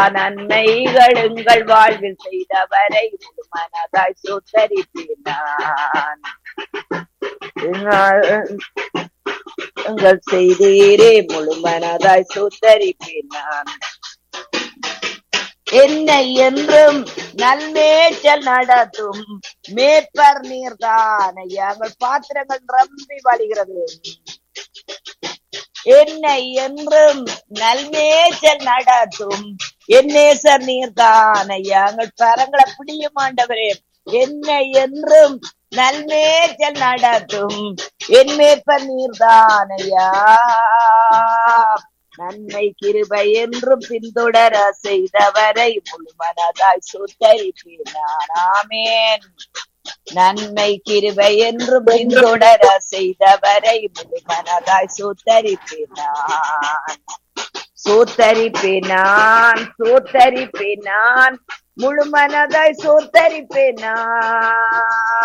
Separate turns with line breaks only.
நன்மைகள் எங்கள் வாழ்வில் செய்தவரை முழு மனதாய் சுத்தரிப்பேன் நான் எங்கள் செய்தீரே முழு மனதாய் சுத்தரிப்பேன் நான் என்னை என்றும் நல்மேச்சல் நடத்தும் மேப்பர் நீர்தான எங்கள் பாத்திரங்கள் ரம்பி வழிகிறது என்னை என்றும் நல்மேச்சல் நடத்தும் என்னேசர் நீர்தான எங்கள் பரங்களை பிடியும் ஆண்டவரே என்னை என்றும் நல்மேச்சல் நடத்தும் என் மேற்பர் நீர்தானையா நன்மை கிருபை என்றும் பின்தொடர செய்தவரை முழு மனதாய் சுத்தரிப்பேன் நான். ஆமென் நன்மை கிருபை என்றும் பின்தொடர செய்தவரை முழு மனதாய் சுத்தரிப்பேன் நான் சோத்தரிப்பேன் நான் சோத்தரிப்பேன் நான் முழு மனதாய் சோத்தரிப்பேன் நான்